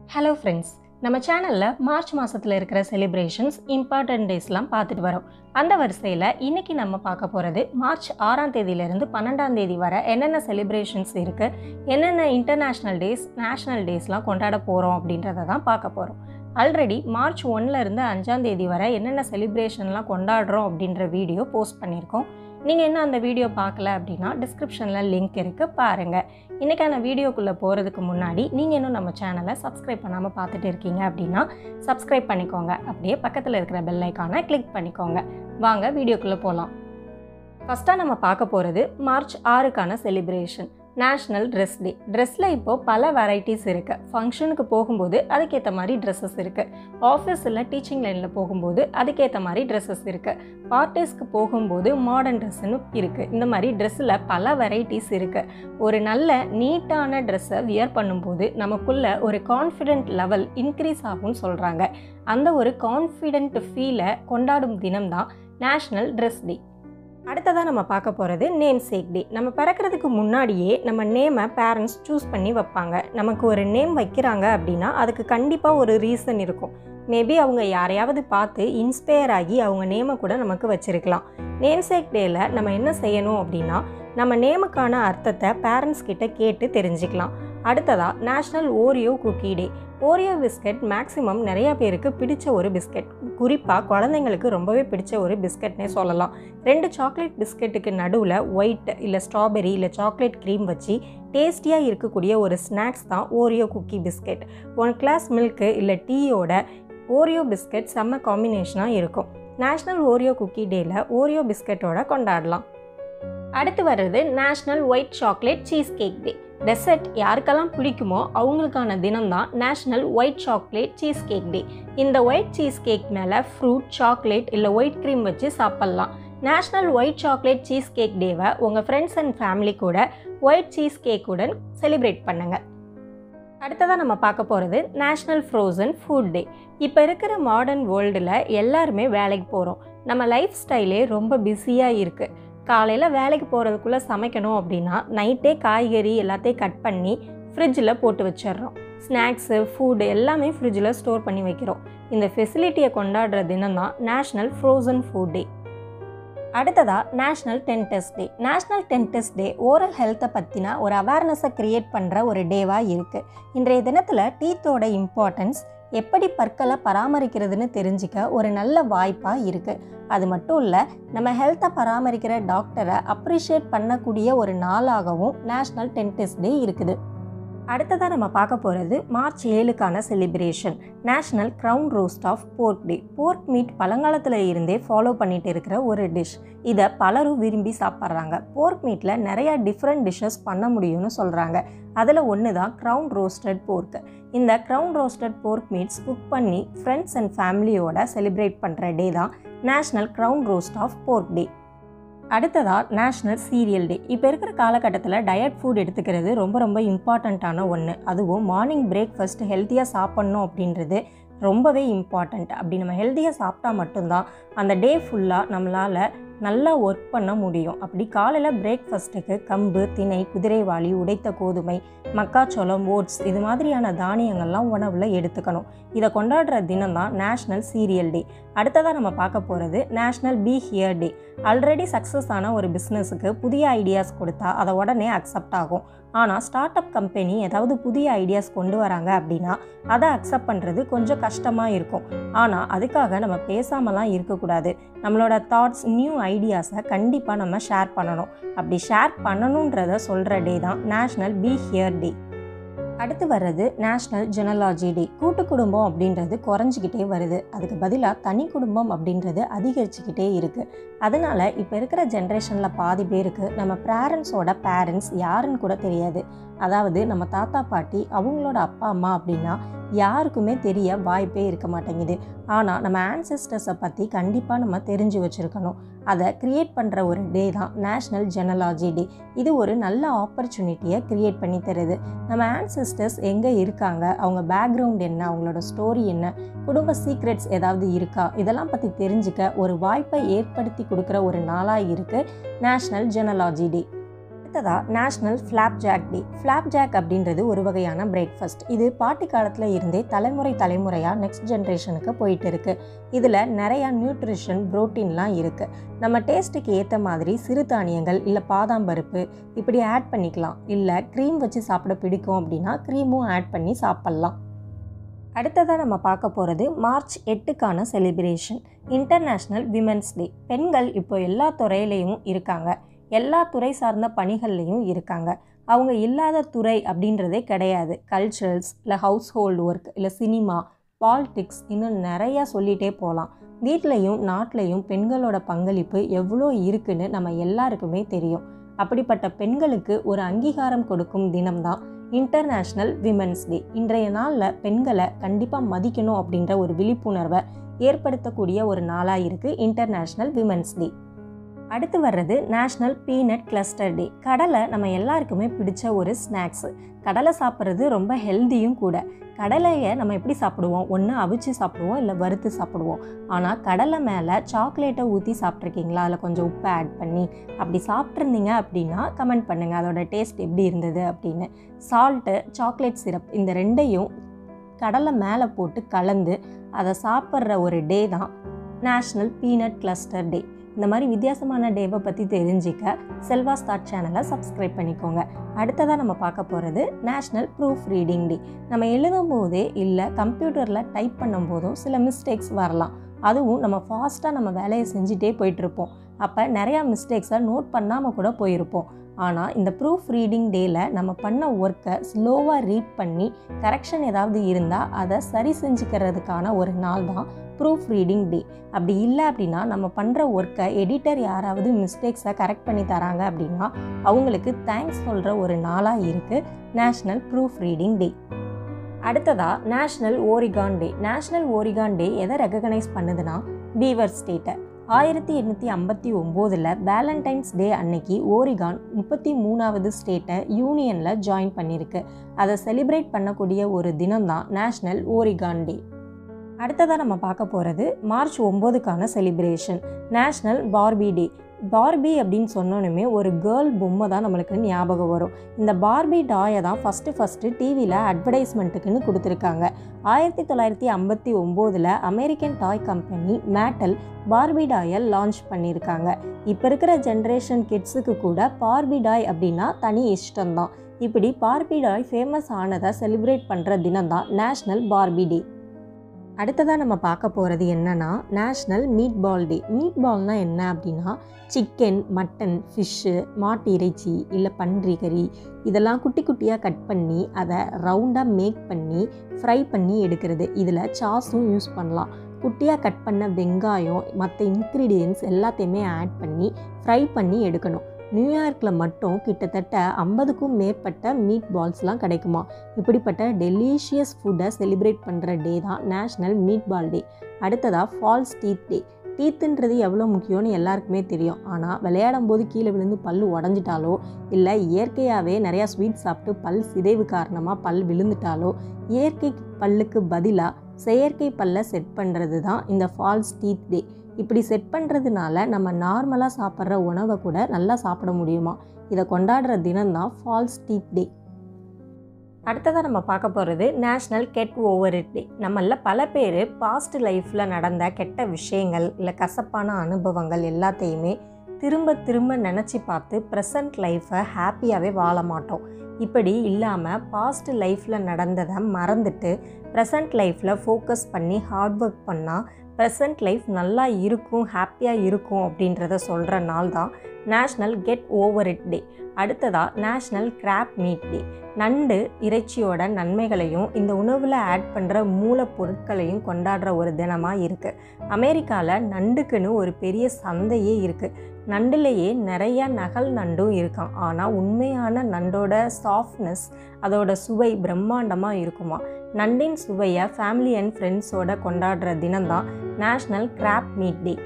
hello friends நம்ம சேனலில் March மாதத்தில் இருக்கிற செலிப்ரேஷன்ஸ் இம்பார்ட்டன்ட் டேஸ்லாம் பார்த்துட்டு வரோம் அந்த வரிசையில் இன்னைக்கு நம்ம பார்க்க போகிறது மார்ச் ஆறாம் தேதியிலேருந்து பன்னெண்டாம் தேதி வர என்னென்ன செலிப்ரேஷன்ஸ் இருக்குது என்னென்ன இன்டர்நேஷ்னல் டேஸ் நேஷ்னல் டேஸ்லாம் கொண்டாட போகிறோம் அப்படின்றத தான் பார்க்க போகிறோம் ஆல்ரெடி மார்ச் ஒன்ல இருந்து அஞ்சாம் தேதி வரை என்னென்ன செலிப்ரேஷன்லாம் கொண்டாடுறோம் அப்படின்ற வீடியோ போஸ்ட் பண்ணியிருக்கோம் நீங்கள் இன்னும் அந்த வீடியோ பார்க்கல அப்படின்னா டிஸ்கிரிப்ஷனில் லிங்க் இருக்குது பாருங்கள் இன்றைக்கான வீடியோக்குள்ளே போகிறதுக்கு முன்னாடி நீங்கள் இன்னும் நம்ம சேனலை சப்ஸ்கிரைப் பண்ணாமல் பார்த்துட்டு இருக்கீங்க அப்படின்னா சப்ஸ்கிரைப் பண்ணிக்கோங்க அப்படியே பக்கத்தில் இருக்கிற பெல் ஐக்கானை கிளிக் பண்ணிக்கோங்க வாங்க வீடியோக்குள்ளே போகலாம் ஃபஸ்ட்டாக நம்ம பார்க்க போகிறது மார்ச் ஆறுக்கான செலிப்ரேஷன் நேஷ்னல் ட்ரெஸ் டே ட்ரெஸ்ஸில் இப்போது பல வெரைட்டிஸ் இருக்குது ஃபங்க்ஷனுக்கு போகும்போது அதுக்கேற்ற மாதிரி ட்ரெஸ்ஸஸ் இருக்குது ஆஃபீஸில் டீச்சிங் லைனில் போகும்போது அதுக்கேற்ற மாதிரி ட்ரெஸ்ஸஸ் இருக்குது பார்ட்டிஸ்க்கு போகும்போது மாடர்ன் ட்ரெஸ்ஸுன்னு இருக்குது இந்த மாதிரி ட்ரெஸ்ஸில் பல வெரைட்டிஸ் இருக்குது ஒரு நல்ல நீட்டான ட்ரெஸ்ஸை வியர் பண்ணும்போது நமக்குள்ள ஒரு கான்ஃபிடென்ட் லெவல் இன்க்ரீஸ் ஆகும்னு சொல்கிறாங்க அந்த ஒரு கான்ஃபிடென்ட் ஃபீலை கொண்டாடும் தினம் தான் நேஷ்னல் ட்ரெஸ் டே அடுத்ததாக நம்ம பார்க்க போகிறது நேம் சேக் டே நம்ம பிறக்கிறதுக்கு முன்னாடியே நம்ம நேமை பேரண்ட்ஸ் சூஸ் பண்ணி வைப்பாங்க நமக்கு ஒரு நேம் வைக்கிறாங்க அப்படின்னா அதுக்கு கண்டிப்பாக ஒரு ரீசன் இருக்கும் மேபி அவங்க யாரையாவது பார்த்து இன்ஸ்பயர் ஆகி அவங்க நேமை கூட நமக்கு வச்சிருக்கலாம் நேம்சேக் டேயில் நம்ம என்ன செய்யணும் அப்படின்னா நம்ம நேமுக்கான அர்த்தத்தை பேரண்ட்ஸ் கிட்ட கேட்டு தெரிஞ்சுக்கலாம் அடுத்ததாக national Oreo cookie day Oreo biscuit maximum நிறைய பேருக்கு பிடிச்ச ஒரு பிஸ்கட் குறிப்பாக குழந்தைங்களுக்கு ரொம்பவே பிடிச்ச ஒரு பிஸ்கட்னே சொல்லலாம் ரெண்டு சாக்லேட் பிஸ்கட்டுக்கு நடுவில் ஒயிட் இல்லை ஸ்ட்ராபெரி இல்லை சாக்லேட் க்ரீம் வச்சு டேஸ்டியாக இருக்கக்கூடிய ஒரு ஸ்நாக்ஸ் தான் Oreo cookie biscuit one glass milk இல்லை டீயோட ஓரியோ பிஸ்கட் செம்ம காம்பினேஷனாக இருக்கும் நேஷ்னல் ஓரியோ குக்கி டேயில் ஓரியோ பிஸ்கட்டோட கொண்டாடலாம் அடுத்து வர்றது national white chocolate cheesecake day dessert யாருக்கெல்லாம் பிடிக்குமோ அவங்களுக்கான தினம் தான் national white chocolate cheesecake day இந்த ஒயிட் சீஸ் கேக் மேலே ஃப்ரூட் சாக்லேட் இல்லை ஒயிட் க்ரீம் வச்சு சாப்பிட்லாம் national white chocolate cheesecake டேவை உங்கள் ஃப்ரெண்ட்ஸ் அண்ட் ஃபேமிலி கூட ஒயிட் சீஸ் கேக்குடன் செலிப்ரேட் பண்ணுங்கள் அடுத்ததாக நம்ம பார்க்க போகிறது நேஷ்னல் ஃப்ரோசன் ஃபுட் டே இப்போ இருக்கிற மாடர்ன் வேர்ல்டில் எல்லாருமே வேலைக்கு போகிறோம் நம்ம லைஃப் ஸ்டைலே ரொம்ப பிஸியாக இருக்குது காலையில் வேலைக்கு போகிறதுக்குள்ளே சமைக்கணும் அப்படின்னா நைட்டே காய்கறி எல்லாத்தையும் கட் பண்ணி ஃப்ரிட்ஜில் போட்டு வச்சிடுறோம் ஸ்நாக்ஸு ஃபுட்டு எல்லாமே ஃப்ரிட்ஜில் ஸ்டோர் பண்ணி வைக்கிறோம் இந்த ஃபெசிலிட்டியை கொண்டாடுற தினம் தான் நேஷ்னல் ஃப்ரோசன் ஃபுட் டே அடுத்ததாக national dentists day national dentists day oral ஹெல்த்தை பற்றின ஒரு அவேர்னஸை க்ரியேட் பண்ணுற ஒரு டேவாக இருக்குது இன்றைய தினத்தில் டீத்தோட இம்பார்ட்டன்ஸ் எப்படி பற்களை பராமரிக்கிறதுன்னு தெரிஞ்சுக்க ஒரு நல்ல வாய்ப்பாக இருக்குது அது மட்டும் இல்லை நம்ம ஹெல்த்தை பராமரிக்கிற டாக்டரை அப்ரிஷியேட் பண்ணக்கூடிய ஒரு நாளாகவும் நேஷ்னல் டென்டிஸ்ட் டே இருக்குது அடுத்ததாக நம்ம பார்க்க போகிறது மார்ச் ஏழுக்கான celebration national crown roast of pork day போர்க் மீட் பழங்காலத்தில் இருந்தே ஃபாலோ பண்ணிட்டு இருக்கிற ஒரு டிஷ் இதை பலரும் விரும்பி சாப்பிட்றாங்க போர்க் மீட்டில் நிறையா டிஃப்ரெண்ட் டிஷ்ஷஸ் பண்ண முடியும்னு சொல்கிறாங்க அதில் ஒன்று தான் க்ரௌன் ரோஸ்டட் போர்க் இந்த crown roasted pork meats cook பண்ணி ஃப்ரெண்ட்ஸ் அண்ட் ஃபேமிலியோட செலிப்ரேட் பண்ணுற டே தான் national crown roast of pork டே அடுத்ததாக நேஷ்னல் சீரியல் டே இப்போ இருக்கிற காலகட்டத்தில் டயட் ஃபுட் எடுத்துக்கிறது ரொம்ப ரொம்ப இம்பார்ட்டண்ட்டான ஒன்று அதுவும் மார்னிங் பிரேக்ஃபாஸ்ட் ஹெல்த்தியாக சாப்பிட்ணும் அப்படின்றது ரொம்பவே இம்பார்ட்டண்ட் அப்படி நம்ம ஹெல்த்தியாக சாப்பிட்டா மட்டும்தான் அந்த டே ஃபுல்லாக நம்மளால் நல்லா ஒர்க் பண்ண முடியும் அப்படி காலையில் பிரேக்ஃபாஸ்ட்டுக்கு கம்பு திணை குதிரைவாளி உடைத்த கோதுமை மக்காச்சோளம் ஓட்ஸ் இது மாதிரியான தானியங்கள்லாம் உணவில் எடுத்துக்கணும் இதை கொண்டாடுற தினம் தான் நேஷ்னல் சீரியல் டே அடுத்ததாக நம்ம பார்க்க போகிறது national be here day already success ஆன ஒரு பிஸ்னஸுக்கு புதிய ஐடியாஸ் கொடுத்தா அதை உடனே அக்செப்ட் ஆகும் ஆனால் ஸ்டார்ட் அப் கம்பெனி ஏதாவது புதிய ஐடியாஸ் கொண்டு வராங்க அப்படின்னா அதை அக்செப்ட் பண்ணுறது கொஞ்சம் கஷ்டமாக இருக்கும் ஆனால் அதுக்காக நம்ம பேசாமலாம் இருக்கக்கூடாது நம்மளோட தாட்ஸ் நியூ ஐடியாஸை கண்டிப்பாக நம்ம ஷேர் பண்ணணும் அப்படி ஷேர் பண்ணணுன்றத சொல்கிற டே தான் நேஷ்னல் பி ஹியர் டே அடுத்து வர்றது நேஷ்னல் ஜெனலாஜி டே கூட்டு குடும்பம் அப்படின்றது குறைஞ்சிக்கிட்டே வருது அதுக்கு பதிலாக தனி குடும்பம் அப்படின்றது அதிகரிச்சுக்கிட்டே இருக்குது அதனால் இப்போ இருக்கிற ஜென்ரேஷனில் பாதி பேருக்கு நம்ம பேரண்ட்ஸோட பேரண்ட்ஸ் யாருன்னு கூட தெரியாது அதாவது நம்ம தாத்தா பாட்டி அவங்களோட அப்பா அம்மா அப்படின்னா யாருக்குமே தெரிய வாய்ப்பே இருக்க மாட்டேங்குது ஆனால் நம்ம ஆன்செஸ்டர்ஸை பற்றி கண்டிப்பாக நம்ம தெரிஞ்சு வச்சுருக்கணும் அதை க்ரியேட் பண்ணுற ஒரு டே தான் நேஷ்னல் ஜெனலாஜி டே இது ஒரு நல்ல ஆப்பர்ச்சுனிட்டியை க்ரியேட் பண்ணி தருது நம்ம ஆன்செஸ்டர்ஸ் எங்கே இருக்காங்க அவங்க பேக்ரவுண்ட் என்ன அவங்களோட ஸ்டோரி என்ன குடும்ப சீக்ரெட்ஸ் ஏதாவது இருக்கா இதெல்லாம் பற்றி தெரிஞ்சுக்க ஒரு வாய்ப்பை ஏற்படுத்தி கொடுக்குற ஒரு நாளாக இருக்குது நேஷ்னல் ஜெனலாஜி டே அடுத்ததாக national flapjack day flapjack அப்படின்றது ஒரு வகையான பிரேக்ஃபாஸ்ட் இது பாட்டி காலத்தில் இருந்தே தலைமுறை தலைமுறையாக நெக்ஸ்ட் ஜென்ரேஷனுக்கு போயிட்டு இருக்கு இதில் நிறையா நியூட்ரிஷன் ப்ரோட்டீன்லாம் இருக்குது நம்ம டேஸ்ட்டுக்கு ஏற்ற மாதிரி சிறுதானியங்கள் இல்லை பாதாம் பருப்பு இப்படி ஆட் பண்ணிக்கலாம் இல்லை க்ரீம் வச்சு சாப்பிட பிடிக்கும் அப்படின்னா க்ரீமும் ஆட் பண்ணி சாப்பிட்லாம் அடுத்ததாக நம்ம பார்க்க போகிறது மார்ச் எட்டுக்கான செலிப்ரேஷன் இன்டர்நேஷ்னல் விமென்ஸ் டே பெண்கள் இப்போ எல்லா துறையிலையும் இருக்காங்க எல்லா துறை சார்ந்த பணிகள்லையும் இருக்காங்க அவங்க இல்லாத துறை அப்படின்றதே கிடையாது கல்ச்சரல்ஸ் இல்லை ஹவுஸ் ஹோல்டு ஒர்க் இல்லை சினிமா பாலிடிக்ஸ் இன்னும் நிறையா சொல்லிகிட்டே போகலாம் வீட்லேயும் நாட்டிலையும் பெண்களோட பங்களிப்பு எவ்வளோ இருக்குன்னு நம்ம எல்லாருக்குமே தெரியும் அப்படிப்பட்ட பெண்களுக்கு ஒரு அங்கீகாரம் கொடுக்கும் தினம்தான் இன்டர்நேஷ்னல் விமென்ஸ் டே இன்றைய நாளில் பெண்களை கண்டிப்பாக மதிக்கணும் அப்படின்ற ஒரு விழிப்புணர்வை ஏற்படுத்தக்கூடிய ஒரு நாளாக இருக்குது இன்டர்நேஷ்னல் விமென்ஸ் டே அடுத்து வர்றது நேஷ்னல் பீனட் கிளஸ்டர் டே கடலை நம்ம எல்லாருக்குமே பிடிச்ச ஒரு ஸ்நாக்ஸு கடலை சாப்பிட்றது ரொம்ப ஹெல்த்தியும் கூட கடலையை நம்ம எப்படி சாப்பிடுவோம் ஒன்று அவிச்சு சாப்பிடுவோம் இல்லை வறுத்து சாப்பிடுவோம் ஆனால் கடலை மேலே சாக்லேட்டை ஊற்றி சாப்பிட்ருக்கீங்களா அதில் கொஞ்சம் உப்பை ஆட் பண்ணி அப்படி சாப்பிட்ருந்தீங்க அப்படின்னா கமெண்ட் பண்ணுங்கள் அதோட டேஸ்ட் எப்படி இருந்தது அப்படின்னு சால்ட்டு சாக்லேட் சிரப் இந்த ரெண்டையும் கடலை மேலே போட்டு கலந்து அதை சாப்பிட்ற ஒரு டே தான் நேஷ்னல் பீனட் கிளஸ்டர் டே இந்த மாதிரி வித்தியாசமான டேவை பற்றி தெரிஞ்சிக்க செல்வா ஸ்டார்ட் சேனலை சப்ஸ்கிரைப் பண்ணிக்கோங்க அடுத்ததாக நம்ம பார்க்க போகிறது நேஷ்னல் ப்ரூஃப் ரீடிங் டே நம்ம எழுதும் போதே இல்லை கம்ப்யூட்டரில் டைப் பண்ணும் போதும் சில மிஸ்டேக்ஸ் வரலாம் அதுவும் நம்ம ஃபாஸ்ட்டாக நம்ம வேலையை செஞ்சுட்டே போயிட்டுருப்போம் அப்போ நிறையா மிஸ்டேக்ஸை நோட் பண்ணாமல் கூட போயிருப்போம் ஆனால் இந்த ப்ரூஃப் ரீடிங் டேயில் நம்ம பண்ண ஒர்க்கை ஸ்லோவாக ரீட் பண்ணி கரெக்ஷன் ஏதாவது இருந்தால் அதை சரி செஞ்சுக்கிறதுக்கான ஒரு நாள் தான் ப்ரூஃப் ரீடிங் டே அப்படி இல்லை அப்படின்னா நம்ம பண்ணுற ஒர்க்கை எடிட்டர் யாராவது மிஸ்டேக்ஸை கரெக்ட் பண்ணி தராங்க அப்படின்னா அவங்களுக்கு தேங்க்ஸ் சொல்கிற ஒரு நாளாக இருக்குது நேஷ்னல் ப்ரூஃப் ரீடிங் டே அடுத்ததாக national Oregon day national Oregon day எதை ரெகக்னைஸ் பண்ணுதுன்னா பீவர் ஸ்டேட்டை ஆயிரத்தி எண்ணூற்றி ஐம்பத்தி ஒம்போதில் வேலண்டைன்ஸ் டே அன்னைக்கு ஓரிகான் முப்பத்தி மூணாவது ஸ்டேட்டை யூனியனில் ஜாயின் பண்ணியிருக்கு அதை செலிப்ரேட் பண்ணக்கூடிய ஒரு தினம் தான் நேஷ்னல் ஓரிகான் டே அடுத்ததாக நம்ம பார்க்க போகிறது மார்ச் ஒம்போதுக்கான celebration national Barbie day Barbie அப்படின்னு சொன்னோன்னுமே ஒரு கேர்ள் பொம்மை தான் நம்மளுக்கு ஞாபகம் வரும் இந்த பார்பி டாயை தான் ஃபஸ்ட்டு ஃபஸ்ட்டு டிவியில் அட்வர்டைஸ்மெண்ட்டுக்குன்னு கொடுத்துருக்காங்க ஆயிரத்தி தொள்ளாயிரத்தி ஐம்பத்தி ஒம்போதில் American toy company Mattel Barbie டாயை லான்ச் பண்ணியிருக்காங்க இப்போ இருக்கிற ஜென்ரேஷன் கிட்ஸுக்கு கூட பார்பி டாய் அப்படின்னா தனி இஷ்டம்தான் இப்படி பார்பி டாய் ஃபேமஸ் ஆனதை செலிப்ரேட் பண்ணுற தினம் தான் நேஷ்னல் பார்பி டே அடுத்ததாக நம்ம பார்க்க போகிறது என்னன்னா national meatball day meat பால்னால் என்ன அப்படின்னா சிக்கன் மட்டன் ஃபிஷ்ஷு மாட்டு இறைச்சி இல்லை பன்றி கறி இதெல்லாம் குட்டி குட்டியாக கட் பண்ணி அதை ரவுண்டாக மேக் பண்ணி ஃப்ரை பண்ணி எடுக்கிறது இதில் சாஸும் யூஸ் பண்ணலாம் குட்டியாக கட் பண்ண வெங்காயம் மற்ற இன்க்ரீடியன்ஸ் எல்லாத்தையுமே ஆட் பண்ணி ஃப்ரை பண்ணி எடுக்கணும் நியூயார்க்கில் மட்டும் கிட்டத்தட்ட ஐம்பதுக்கும் மேற்பட்ட மீட் பால்ஸ்லாம் கிடைக்குமா இப்படிப்பட்ட டெலிஷியஸ் ஃபுட்டை செலிப்ரேட் பண்ணுற டே தான் நேஷ்னல் மீட் பால் டே அடுத்ததாக ஃபால்ஸ் டீத் டே டீத்துன்றது எவ்வளோ முக்கியம்னு எல்லாருக்குமே தெரியும் ஆனால் விளையாடும் போது கீழே விழுந்து பல் உடஞ்சிட்டாலோ இல்லை இயற்கையாகவே நிறையா ஸ்வீட் சாப்பிட்டு பல் சிதைவு காரணமாக பல் விழுந்துட்டாலோ இயற்கை பல்லுக்கு பதிலாக செயற்கை பல்லை செட் பண்ணுறது தான் இந்த ஃபால்ஸ் டீத் டே இப்படி செட் பண்ணுறதுனால நம்ம நார்மலாக சாப்பிட்ற உணவை கூட நல்லா சாப்பிட முடியுமா இதை கொண்டாடுற தினம் தான் ஃபால்ஸ் டீத் டே அடுத்ததாக நம்ம பார்க்க போகிறது national get over it day நம்மள பல பேர் பாஸ்ட் லைஃப்பில் நடந்த கெட்ட விஷயங்கள் இல்லை கசப்பான அனுபவங்கள் எல்லாத்தையுமே திரும்ப திரும்ப நினச்சி பார்த்து ப்ரெசண்ட் லைஃப்பை ஹாப்பியாகவே வாழ மாட்டோம் இப்படி இல்லாமல் பாஸ்ட் லைஃப்பில் நடந்ததை மறந்துட்டு ப்ரெசண்ட் லைஃப்பில் ஃபோக்கஸ் பண்ணி ஹார்ட் ஒர்க் பண்ணால் ப்ரெசண்ட் லைஃப் நல்லா இருக்கும் ஹாப்பியாக இருக்கும் அப்படின்றத சொல்கிற நாள் தான் national get over it day அடுத்ததாக நேஷ்னல் கிராப் மீட் டே நண்டு இறைச்சியோட நன்மைகளையும் இந்த உணவில் ஆட் பண்ணுற மூலப்பொருட்களையும் கொண்டாடுற ஒரு தினமாக இருக்குது அமெரிக்காவில் நண்டுக்குன்னு ஒரு பெரிய சந்தையே இருக்குது நண்டுலேயே நிறைய நகல் நண்டும் இருக்கான் ஆனால் உண்மையான நண்டோட சாஃப்ட்னஸ் அதோட சுவை பிரம்மாண்டமாக இருக்குமா நண்டின் சுவையை ஃபேமிலி அண்ட் ஃப்ரெண்ட்ஸோட கொண்டாடுற தினம்தான் நேஷ்னல் கிராப் மீட் டே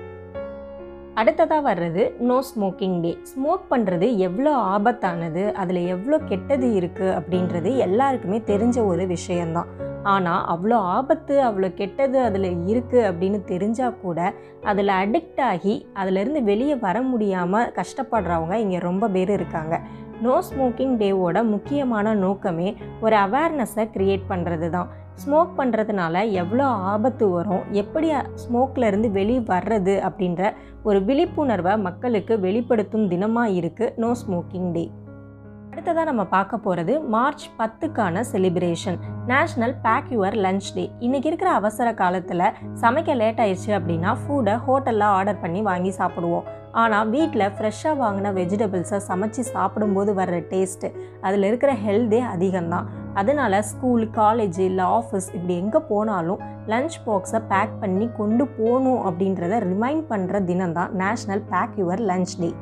அடுத்ததாக வர்றது நோ ஸ்மோக்கிங் டே ஸ்மோக் பண்ணுறது எவ்வளோ ஆபத்தானது அதில் எவ்வளோ கெட்டது இருக்குது அப்படின்றது எல்லாருக்குமே தெரிஞ்ச ஒரு விஷயந்தான் ஆனால் அவ்வளோ ஆபத்து அவ்வளோ கெட்டது அதில் இருக்குது அப்படின்னு தெரிஞ்சால் கூட அதில் அடிக்ட் ஆகி அதிலிருந்து வெளியே வர முடியாமல் கஷ்டப்படுறவங்க இங்கே ரொம்ப பேர் இருக்காங்க நோ ஸ்மோக்கிங் டேவோட முக்கியமான நோக்கமே ஒரு அவேர்னஸை க்ரியேட் பண்ணுறது தான் ஸ்மோக் பண்ணுறதுனால எவ்வளோ ஆபத்து வரும் எப்படி ஸ்மோக்கில் இருந்து வெளியே வர்றது அப்படின்ற ஒரு விழிப்புணர்வை மக்களுக்கு வெளிப்படுத்தும் தினமாக இருக்குது நோ ஸ்மோக்கிங் டே அடுத்ததாக நம்ம பார்க்க போகிறது மார்ச் பத்துக்கான celebration national pack your lunch day இன்றைக்கி இருக்கிற அவசர காலத்தில் சமைக்க லேட் ஆயிடுச்சு அப்படின்னா ஃபுட்டை ஹோட்டலில் ஆர்டர் பண்ணி வாங்கி சாப்பிடுவோம் ஆனால் வீட்டில் ஃப்ரெஷ்ஷாக வாங்கின வெஜிடபிள்ஸை சமைச்சு சாப்பிடும்போது வர்ற டேஸ்ட்டு அதில் இருக்கிற ஹெல்த்தே அதிகம்தான் அதனால ஸ்கூல் காலேஜ் இல்லை ஆஃபீஸ் இப்படி எங்கே போனாலும் லஞ்ச் பாக்ஸை பேக் பண்ணி கொண்டு போகணும் அப்படின்றத ரிமைண்ட் பண்ணுற தினம் தான் national pack your lunch day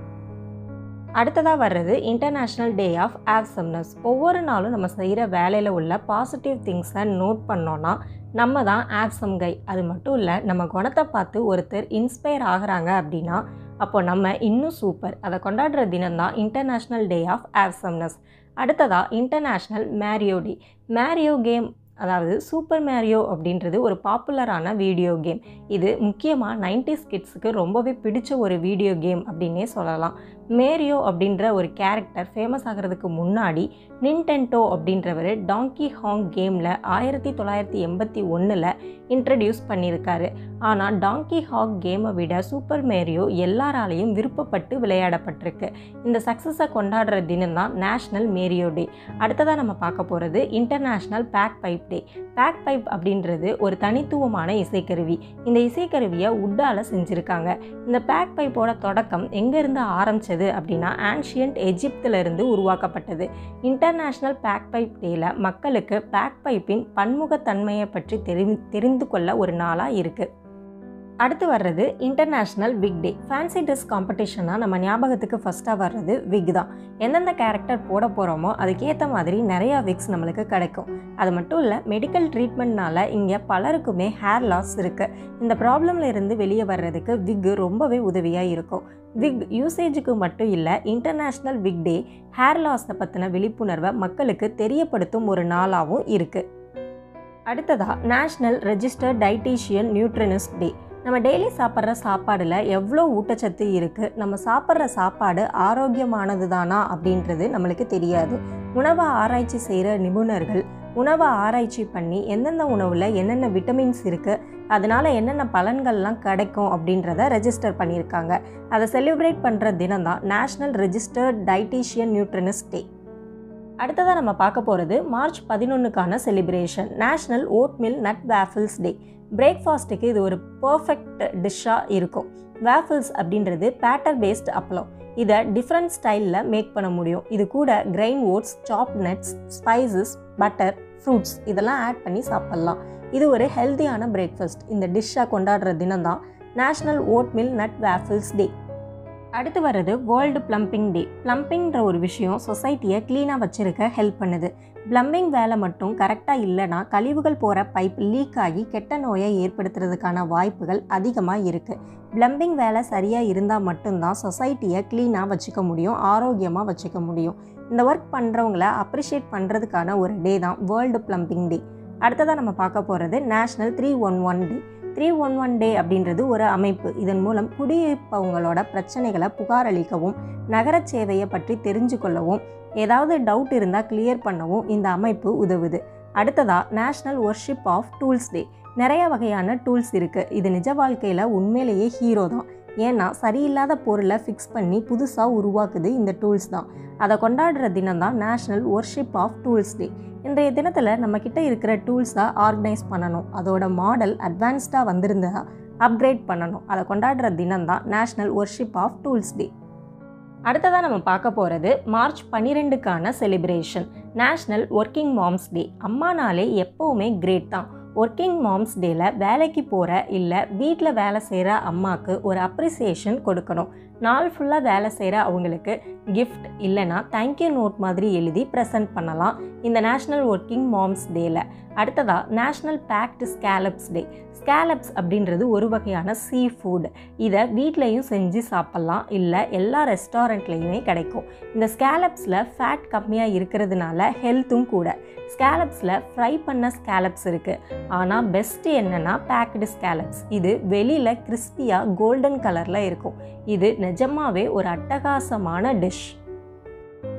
அடுத்ததாக வர்றது இன்டர்நேஷ்னல் டே ஆஃப் ஆவ்சம்னஸ் ஒவ்வொரு நாளும் நம்ம செய்கிற வேலையில் உள்ள பாசிட்டிவ் திங்ஸை நோட் பண்ணோன்னா நம்ம தான் ஆப்சம் கை அது மட்டும் இல்லை நம்ம குணத்தை பார்த்து ஒருத்தர் இன்ஸ்பயர் ஆகிறாங்க அப்படின்னா அப்போ நம்ம இன்னும் சூப்பர் அதை கொண்டாடுற தினம் தான் இன்டர்நேஷ்னல் டே ஆஃப் ஆப்சம்னஸ் அடுத்ததாக international Mario day Mario game அதாவது சூப்பர் மேரியோ அப்படின்றது ஒரு பாப்புலரான வீடியோ கேம் இது முக்கியமாக நைன்டிஸ் கிட்ஸுக்கு ரொம்பவே பிடிச்ச ஒரு வீடியோ கேம் அப்படின்னே சொல்லலாம் மேரியோ அப்படின்ற ஒரு கேரக்டர் ஃபேமஸ் ஆகிறதுக்கு முன்னாடி நின்டென்டோ அப்படின்றவர் டாங்கி ஹாங் கேமில் ஆயிரத்தி தொள்ளாயிரத்தி எண்பத்தி ஒன்றில் இன்ட்ரடியூஸ் பண்ணியிருக்காரு ஆனால் டாங்கி ஹாக் கேமை விட சூப்பர் மேரியோ எல்லாராலையும் விருப்பப்பட்டு விளையாடப்பட்டிருக்கு இந்த சக்ஸஸை கொண்டாடுற தினம் தான் நேஷ்னல் மேரியோ டே அடுத்ததாக நம்ம பார்க்க போகிறது international bagpipe day bagpipe அப்படின்றது ஒரு தனித்துவமான இசைக்கருவி இந்த இசைக்கருவியை உட்டால் செஞ்சுருக்காங்க இந்த பேக் பைப்போட தொடக்கம் எங்கேருந்து ஆரம்பிச்சது அப்படின்னா ஆன்ஷியன்ட் எஜிப்திலிருந்து உருவாக்கப்பட்டது இன்டர்நேஷ்னல் பேக் பைப் டேல மக்களுக்கு பேக் பைப்பின் பன்முகத்தன்மையை பற்றி தெரி தெரிந்து கொள்ள ஒரு நாளாக இருக்குது அடுத்து வர்றது international wig day fancy dress காம்படிஷனாக நம்ம ஞாபகத்துக்கு ஃபஸ்ட்டாக வர்றது விக் தான் எந்தெந்த கேரக்டர் போட போகிறோமோ அதுக்கேற்ற மாதிரி நிறையா விக்ஸ் நம்மளுக்கு கிடைக்கும் அது மட்டும் இல்லை மெடிக்கல் ட்ரீட்மெண்ட்னால இங்கே பலருக்குமே ஹேர் லாஸ் இருக்குது இந்த ப்ராப்ளமில் இருந்து வெளியே வர்றதுக்கு விக் ரொம்பவே உதவியாக இருக்கும் விக் யூசேஜுக்கு மட்டும் இல்லை இன்டர்நேஷ்னல் விக் டே ஹேர் லாஸை பற்றின விழிப்புணர்வை மக்களுக்கு தெரியப்படுத்தும் ஒரு நாளாகவும் இருக்குது அடுத்ததாக national registered dietitian nutritionist day நம்ம டெய்லி சாப்பிட்ற சாப்பாடில் எவ்வளோ ஊட்டச்சத்து இருக்குது நம்ம சாப்பிட்ற சாப்பாடு ஆரோக்கியமானது தானா அப்படின்றது நம்மளுக்கு தெரியாது உணவை ஆராய்ச்சி செய்கிற நிபுணர்கள் உணவை ஆராய்ச்சி பண்ணி எந்தெந்த உணவில் என்னென்ன விட்டமின்ஸ் இருக்குது அதனால் என்னென்ன பலன்கள்லாம் கிடைக்கும் அப்படின்றத ரெஜிஸ்டர் பண்ணியிருக்காங்க அதை செலிப்ரேட் பண்ணுற தினம் தான் national registered dietitian nutritionist day அடுத்ததாக நம்ம பார்க்க போகிறது மார்ச் பதினொன்றுக்கான celebration national oatmeal nut waffles day பிரேக்ஃபாஸ்ட்டுக்கு இது ஒரு பர்ஃபெக்ட் டிஷ்ஷாக இருக்கும் வேஃபிள்ஸ் அப்படின்றது பேட்டர் பேஸ்ட் அப்பளம் இதை டிஃப்ரெண்ட் ஸ்டைலில் மேக் பண்ண முடியும் இது கூட grain oats chop nuts spices butter fruits இதெல்லாம் ஆட் பண்ணி சாப்பிட்லாம் இது ஒரு ஹெல்த்தியான பிரேக்ஃபாஸ்ட் இந்த டிஷ்ஷாக கொண்டாடுற தினம் தான் national oatmeal nut waffles day அடுத்து வர்றது வேர்ல்டு ப்ளம்பிங் டே ப்ளம்பிங்ன்ற ஒரு விஷயம் சொசைட்டியை க்ளீனாக வச்சுருக்க ஹெல்ப் பண்ணுது ப்ளம்பிங் வேலை மட்டும் கரெக்டாக இல்லைன்னா கழிவுகள் போகிற பைப் லீக் ஆகி கெட்ட நோயை ஏற்படுத்துறதுக்கான வாய்ப்புகள் அதிகமாக இருக்குது ப்ளம்பிங் வேலை சரியாக இருந்தால் மட்டும்தான் சொசைட்டியை க்ளீனாக வச்சுக்க முடியும் ஆரோக்கியமாக வச்சுக்க முடியும் இந்த ஒர்க் பண்ணுறவங்கள அப்ரிஷியேட் பண்ணுறதுக்கான ஒரு டே தான் வேர்ல்டு ப்ளம்பிங் டே அடுத்ததாக நம்ம பார்க்க போகிறது national three one one day three one one day அப்படின்றது ஒரு அமைப்பு இதன் மூலம் குடியிருப்பவங்களோட பிரச்சனைகளை புகார் அளிக்கவும் நகர சேவையை பற்றி தெரிஞ்சு கொள்ளவும் ஏதாவது டவுட் இருந்தால் கிளியர் பண்ணவும் இந்த அமைப்பு உதவுது அடுத்ததாக national worship of tools day நிறைய வகையான டூல்ஸ் இருக்குது இது நிஜ வாழ்க்கையில் உண்மையிலேயே ஹீரோ தான் ஏன்னா சரியில்லாத பொருளை ஃபிக்ஸ் பண்ணி புதுசாக உருவாக்குது இந்த டூல்ஸ் தான் அதை கொண்டாடுற தினம் தான் national worship of tools day இன்றைய தினத்தில் நம்மக்கிட்ட இருக்கிற டூல்ஸை ஆர்கனைஸ் பண்ணணும் அதோட மாடல் அட்வான்ஸ்டாக வந்திருந்தா அப்கிரேட் பண்ணணும் அதை கொண்டாடுற தினம் தான் national worship of tools day அடுத்ததாக நம்ம பார்க்க போகிறது மார்ச் பன்னிரெண்டுக்கான celebration national working moms day அம்மா நாளே எப்போவுமே கிரேட் தான் ஒர்க்கிங் மாம்ஸ் டேல வேலைக்கு போகிற இல்லை வீட்டில் வேலை செய்கிற அம்மாவுக்கு ஒரு அப்ரிசியேஷன் கொடுக்கணும் நாள் ஃபுல்லாக வேலை செய்கிற அவங்களுக்கு கிஃப்ட் இல்லைனா தேங்க்யூ நோட் மாதிரி எழுதி ப்ரெசென்ட் பண்ணலாம் இந்த நேஷ்னல் ஒர்க்கிங் மாம்ஸ் டேல அடுத்ததாக நேஷ்னல் பேக்டு ஸ்கேலப்ஸ் டே ஸ்கேலப்ஸ் அப்படின்றது ஒரு வகையான சீ ஃபுட் இதை வீட்லேயும் செஞ்சு சாப்பிட்லாம் இல்லை எல்லா ரெஸ்டாரண்ட்லேயுமே கிடைக்கும் இந்த ஸ்கேலப்ஸில் ஃபேட் கம்மியாக இருக்கிறதுனால ஹெல்த்தும் கூட ஸ்கேலப்ஸில் ஃப்ரை பண்ண ஸ்கேலப்ஸ் இருக்குது ஆனால் பெஸ்ட்டு என்னென்னா பேக்டு ஸ்கேலப்ஸ் இது வெளியில் கிறிஸ்பியாக கோல்டன் கலரில் இருக்கும் இது நிஜமாவே ஒரு அட்டகாசமான டிஷ்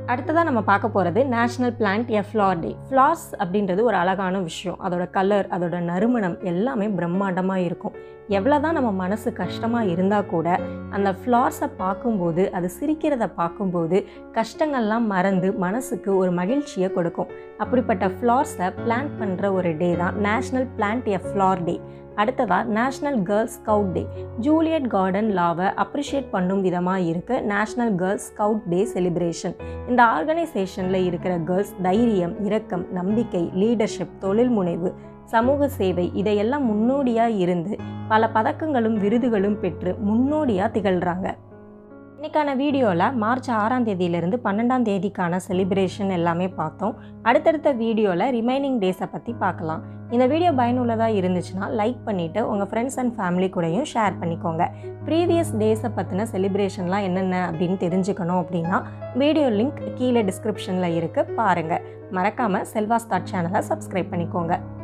அடுத்ததாக நம்ம பார்க்க போகிறது national plant a flower day flowers அப்படின்றது ஒரு அழகான விஷயம் அதோட கலர் அதோட நறுமணம் எல்லாமே பிரம்மாண்டமாக இருக்கும் எவ்வளோ தான் நம்ம மனசு கஷ்டமாக இருந்தால் கூட அந்த ஃப்ளார்ஸை பார்க்கும்போது அது சிரிக்கிறத பார்க்கும்போது கஷ்டங்கள்லாம் மறந்து மனசுக்கு ஒரு மகிழ்ச்சியை கொடுக்கும் அப்படிப்பட்ட ஃப்ளார்ஸை பிளான்ட் பண்ணுற ஒரு டே தான் national plant a flower day அடுத்ததாக national girls scout day Juliette Gordon லாவை அப்ரிஷியேட் பண்ணும் விதமாக இருக்குது national girls scout day celebration இந்த ஆர்கனைசேஷனில் இருக்கிற கேர்ள்ஸ் தைரியம் இரக்கம் நம்பிக்கை லீடர்ஷிப் தொழில் முனைவு சமூக சேவை இதையெல்லாம் முன்னோடியாக இருந்து பல பதக்கங்களும் விருதுகளும் பெற்று முன்னோடியாக திகழ்கிறாங்க இன்றைக்கான வீடியோவில் மார்ச் ஆறாம் தேதியிலிருந்து பன்னெண்டாம் தேதிக்கான செலிப்ரேஷன் எல்லாமே பார்த்தோம் அடுத்தடுத்த வீடியோவில் ரிமைனிங் டேஸை பற்றி பார்க்கலாம் இந்த வீடியோ பயனுள்ளதாக இருந்துச்சுன்னா லைக் பண்ணிவிட்டு உங்கள் ஃப்ரெண்ட்ஸ் அண்ட் ஃபேமிலி கூடயும் ஷேர் பண்ணிக்கோங்க ப்ரீவியஸ் டேஸை பற்றின செலிப்ரேஷன்லாம் என்னென்ன அப்படின்னு தெரிஞ்சுக்கணும் அப்படின்னா வீடியோ லிங்க் கீழே டிஸ்கிரிப்ஷனில் இருக்குது பாருங்கள் மறக்காமல் செல்வா ஸ்டார்ட் சேனலை சப்ஸ்கிரைப் பண்ணிக்கோங்க